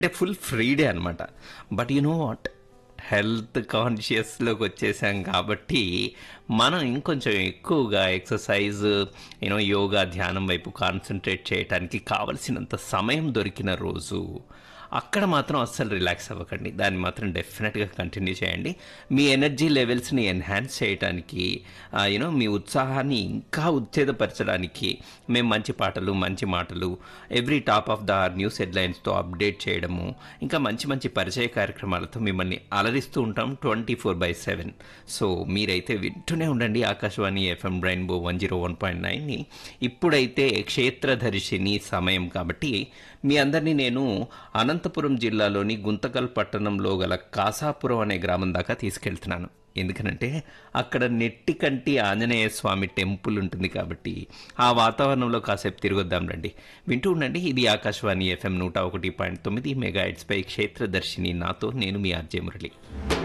అంటే full free day అనమాట but you know what health కాన్షియస్లోకి వచ్చేసాం కాబట్టి మనం ఇంకొంచెం ఎక్కువగా ఎక్సర్సైజ్ యూనో యోగా ధ్యానం వైపు కాన్సన్ట్రేట్ చేయడానికి కావలసినంత సమయం దొరికిన రోజు అక్కడ మాత్రం అస్సలు రిలాక్స్ అవ్వకండి దాన్ని మాత్రం డెఫినెట్గా కంటిన్యూ చేయండి మీ ఎనర్జీ లెవెల్స్ని ఎన్హాన్స్ చేయడానికి యూనో మీ ఉత్సాహాన్ని ఇంకా ఉత్తేజపరచడానికి మేము మంచి పాటలు మంచి మాటలు every top of the news హెడ్లైన్స్తో అప్డేట్ చేయడము ఇంకా మంచి మంచి పరిచయ కార్యక్రమాలతో మిమ్మల్ని అలరిస్తూ ఉంటాం twenty four by seven so మీరైతే వింటూనే ఉండండి Akashvani FM rainbow one zero one point నైన్ని ఇప్పుడైతే క్షేత్రదర్శిని సమయం కాబట్టి మీ అందరినీ నేను అనంతపురం జిల్లాలోని గుంతకల్ పట్టణంలో గల కాసాపురం అనే గ్రామం దాకా తీసుకెళ్తున్నాను ఎందుకనంటే అక్కడ నెట్టికంటి ఆంజనేయ స్వామి టెంపుల్ ఉంటుంది కాబట్టి ఆ వాతావరణంలో కాసేపు తిరగొద్దాం రండి వింటూ ఉండండి ఇది ఆకాశవాణి ఎఫ్ఎం నూట ఒకటి పాయింట్ తొమ్మిది మెగా పై క్షేత్రదర్శిని నాతో నేను మీ ఆర్జే మురళి